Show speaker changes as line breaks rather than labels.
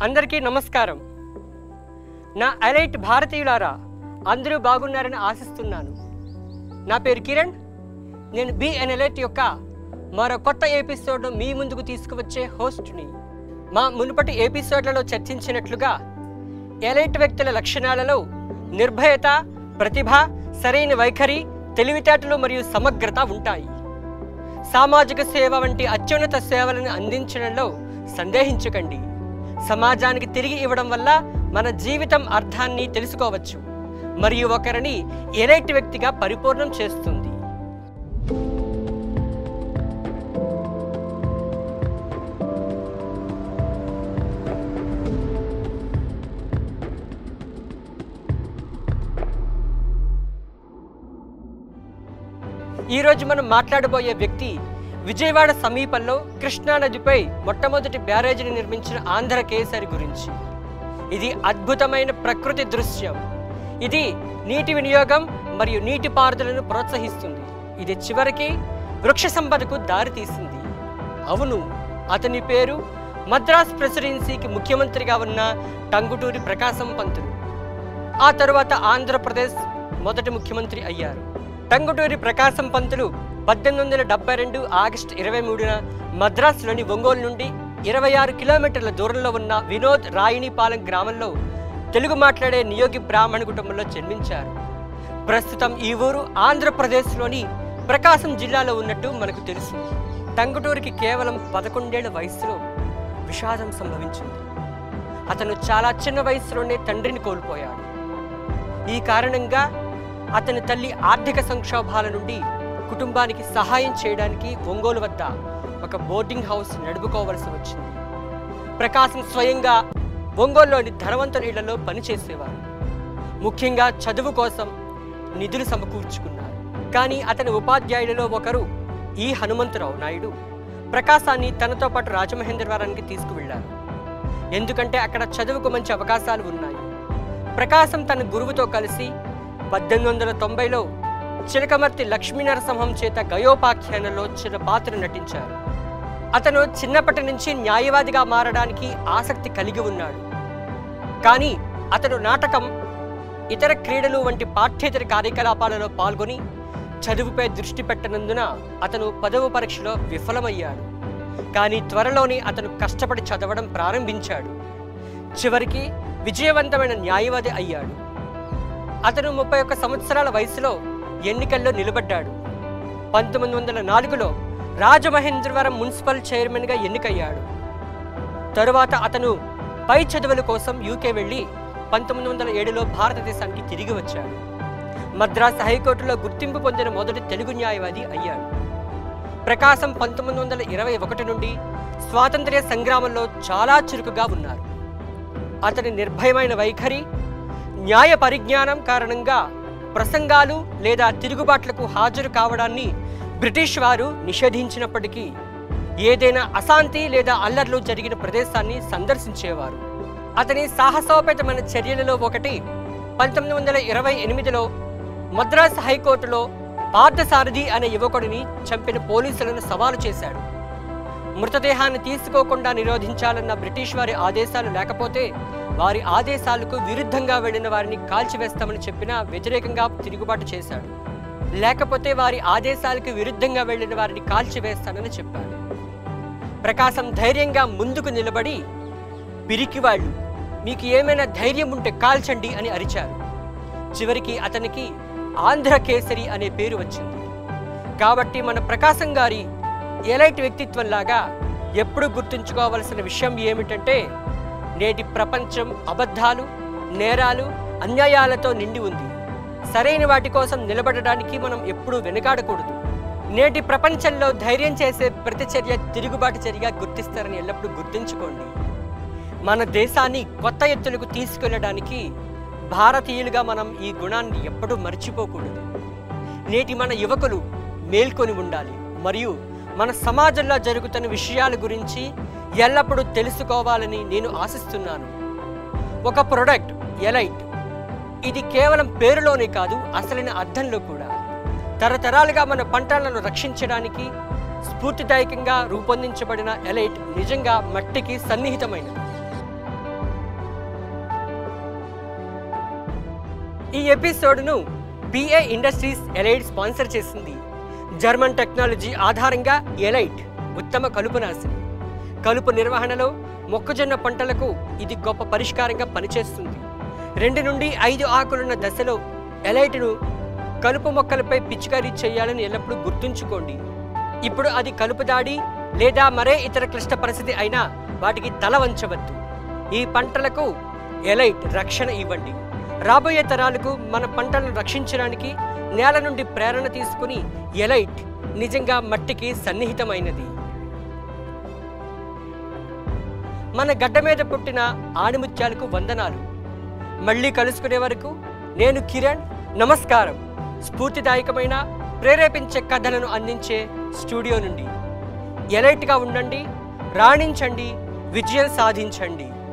అందరికీ నమస్కారం నా అలైట్ భారతీయులారా అందరూ బాగున్నారని ఆశిస్తున్నాను నా పేరు కిరణ్ నేను బిఎన్ఎలైట్ యొక్క మరో కొత్త ఎపిసోడ్ను మీ ముందుకు తీసుకువచ్చే హోస్ట్ని మా మునుపటి ఎపిసోడ్లలో చర్చించినట్లుగా ఎలైట్ వ్యక్తుల లక్షణాలలో నిర్భయత ప్రతిభ సరైన వైఖరి తెలివితేటలు మరియు సమగ్రత ఉంటాయి సామాజిక సేవ వంటి అత్యున్నత సేవలను అందించడంలో సందేహించకండి సమాజానికి తిరిగి ఇవ్వడం వల్ల మన జీవితం అర్థాన్ని తెలుసుకోవచ్చు మరియు ఒకరిని ఎలైట్ వ్యక్తిగా పరిపూర్ణం చేస్తుంది ఈరోజు మనం మాట్లాడబోయే వ్యక్తి విజయవాడ సమీపంలో కృష్ణా నదిపై మొట్టమొదటి బ్యారేజీని నిర్మించిన ఆంధ్ర కేసరి గురించి ఇది అద్భుతమైన ప్రకృతి దృశ్యం ఇది నీటి వినియోగం మరియు నీటి పారుదలను ప్రోత్సహిస్తుంది ఇది చివరికి వృక్ష సంపదకు దారితీసింది అవును అతని పేరు మద్రాస్ ప్రెసిడెన్సీకి ముఖ్యమంత్రిగా ఉన్న టంగుటూరి ప్రకాశం పంతులు ఆ తరువాత ఆంధ్రప్రదేశ్ మొదటి ముఖ్యమంత్రి అయ్యారు టంగుటూరి ప్రకాశం పంతులు పద్దెనిమిది వందల డెబ్బై రెండు ఆగస్టు ఇరవై మూడున మద్రాసులోని ఒంగోలు నుండి ఇరవై ఆరు కిలోమీటర్ల దూరంలో ఉన్న వినోద్ రాయిణీపాలెం గ్రామంలో తెలుగు మాట్లాడే నియోగి బ్రాహ్మణ కుటుంబంలో జన్మించారు ప్రస్తుతం ఈ ఊరు ఆంధ్రప్రదేశ్లోని ప్రకాశం జిల్లాలో ఉన్నట్టు మనకు తెలుసు టంగుటూరికి కేవలం పదకొండేళ్ల వయసులో విషాదం సంభవించింది అతను చాలా చిన్న వయసులోనే తండ్రిని కోల్పోయాడు ఈ కారణంగా అతని తల్లి ఆర్థిక సంక్షోభాల నుండి కుటుంబానికి సహాయం చేయడానికి ఒంగోలు వద్ద ఒక బోర్డింగ్ హౌస్ నడుపుకోవలసి వచ్చింది ప్రకాశం స్వయంగా ఒంగోలులోని ధనవంతుల ఇళ్లలో పనిచేసేవారు ముఖ్యంగా చదువు కోసం నిధులు సమకూర్చుకున్నారు కానీ అతని ఉపాధ్యాయులలో ఒకరు ఈ హనుమంతరావు నాయుడు ప్రకాశాన్ని తనతో పాటు రాజమహేంద్రవరానికి తీసుకువెళ్లారు ఎందుకంటే అక్కడ చదువుకు మంచి అవకాశాలు ఉన్నాయి ప్రకాశం తన గురువుతో కలిసి పద్దెనిమిది వందల తొంభైలో చిలకమర్తి లక్ష్మీనరసింహం చేత గయోపాఖ్యానంలో చిన్న పాత్ర నటించారు అతను చిన్నప్పటి నుంచి న్యాయవాదిగా మారడానికి ఆసక్తి కలిగి ఉన్నాడు కానీ అతడు నాటకం ఇతర క్రీడలు వంటి పాఠ్యేతర కార్యకలాపాలలో పాల్గొని చదువుపై దృష్టి పెట్టనందున అతను పదవ పరీక్షలో విఫలమయ్యాడు కానీ త్వరలోనే అతను కష్టపడి చదవడం ప్రారంభించాడు చివరికి విజయవంతమైన న్యాయవాది అయ్యాడు అతను ముప్పై ఒక్క సంవత్సరాల వయసులో ఎన్నికల్లో నిలబడ్డాడు పంతొమ్మిది వందల నాలుగులో రాజమహేంద్రవరం మున్సిపల్ చైర్మన్గా ఎన్నికయ్యాడు తరువాత అతను పై చదువుల కోసం యూకే వెళ్ళి పంతొమ్మిది వందల ఏడులో భారతదేశానికి తిరిగి వచ్చాడు మద్రాస్ హైకోర్టులో గుర్తింపు పొందిన మొదటి తెలుగు న్యాయవాది అయ్యాడు ప్రకాశం పంతొమ్మిది వందల ఇరవై ఒకటి నుండి స్వాతంత్ర్య సంగ్రామంలో చాలా చురుకుగా ఉన్నారు అతని నిర్భయమైన వైఖరి న్యాయ పరిజ్ఞానం కారణంగా ప్రసంగాలు లేదా తిరుగుబాట్లకు హాజరు కావడాన్ని బ్రిటిష్ వారు నిషేధించినప్పటికీ ఏదైనా అశాంతి లేదా అల్లర్లు జరిగిన ప్రదేశాన్ని సందర్శించేవారు అతని సాహసోపేతమైన చర్యలలో ఒకటి పంతొమ్మిది వందల ఇరవై ఎనిమిదిలో మద్రాస్ హైకోర్టులో పార్థసారథి అనే యువకుడిని చంపిన పోలీసులను సవాలు చేశాడు మృతదేహాన్ని తీసుకోకుండా నిరోధించాలన్న బ్రిటిష్ వారి ఆదేశాలు లేకపోతే వారి ఆదేశాలకు విరుద్ధంగా వెళ్ళిన వారిని కాల్చివేస్తామని చెప్పినా వ్యతిరేకంగా తిరుగుబాటు చేశాడు లేకపోతే వారి ఆదేశాలకు విరుద్ధంగా వెళ్ళిన వారిని కాల్చివేస్తానని చెప్పాడు ప్రకాశం ధైర్యంగా ముందుకు నిలబడి పిరికివాళ్ళు మీకు ఏమైనా ధైర్యం ఉంటే కాల్చండి అని అరిచారు చివరికి అతనికి ఆంధ్ర కేసరి అనే పేరు వచ్చింది కాబట్టి మన ప్రకాశం గారి ఎలైట్ వ్యక్తిత్వంలాగా ఎప్పుడు గుర్తుంచుకోవలసిన విషయం ఏమిటంటే నేటి ప్రపంచం అబద్ధాలు నేరాలు అన్యాయాలతో నిండి ఉంది సరైన వాటి కోసం నిలబడడానికి మనం ఎప్పుడూ వెనుకాడకూడదు నేటి ప్రపంచంలో ధైర్యం చేసే ప్రతి చర్య తిరుగుబాటు చర్యగా గుర్తిస్తారని ఎల్లప్పుడూ గుర్తుంచుకోండి మన దేశాన్ని కొత్త ఎత్తులకు తీసుకెళ్ళడానికి భారతీయులుగా మనం ఈ గుణాన్ని ఎప్పుడూ మర్చిపోకూడదు నేటి మన యువకులు మేల్కొని ఉండాలి మరియు మన సమాజంలో జరుగుతున్న విషయాల గురించి ఎల్లప్పుడూ తెలుసుకోవాలని నేను ఆశిస్తున్నాను ఒక ప్రొడక్ట్ ఎలైట్ ఇది కేవలం పేరులోనే కాదు అసలైన అర్థంలో కూడా తరతరాలుగా మన పంటలను రక్షించడానికి స్ఫూర్తిదాయకంగా రూపొందించబడిన ఎలైట్ నిజంగా మట్టికి సన్నిహితమైనది ఈ ఎపిసోడ్ను పిఏ ఇండస్ట్రీస్ ఎలైట్ స్పాన్సర్ చేసింది జర్మన్ టెక్నాలజీ ఆధారంగా ఎలైట్ ఉత్తమ కలుపు నాశనం కలుపు నిర్వహణలో మొక్కజొన్న పంటలకు ఇది గొప్ప పరిష్కారంగా పనిచేస్తుంది రెండు నుండి ఐదు ఆకులున్న దశలో ఎలైట్ను కలుపు మొక్కలపై పిచికారీ చేయాలని ఎల్లప్పుడూ గుర్తుంచుకోండి ఇప్పుడు అది కలుపు దాడి లేదా మరే ఇతర క్లిష్ట పరిస్థితి అయినా వాటికి తల వంచవద్దు ఈ పంటలకు ఎలైట్ రక్షణ ఇవ్వండి రాబోయే తరాలకు మన పంటలను రక్షించడానికి నేల నుండి ప్రేరణ తీసుకుని ఎలైట్ నిజంగా మట్టికి సన్నిహితమైనది మన గడ్డ మీద పుట్టిన ఆణిముత్యాలకు వందనాలు మళ్ళీ కలుసుకునే వరకు నేను కిరణ్ నమస్కారం స్ఫూర్తిదాయకమైన ప్రేరేపించే కథలను అందించే స్టూడియో నుండి ఎలైట్గా ఉండండి రాణించండి విజయం సాధించండి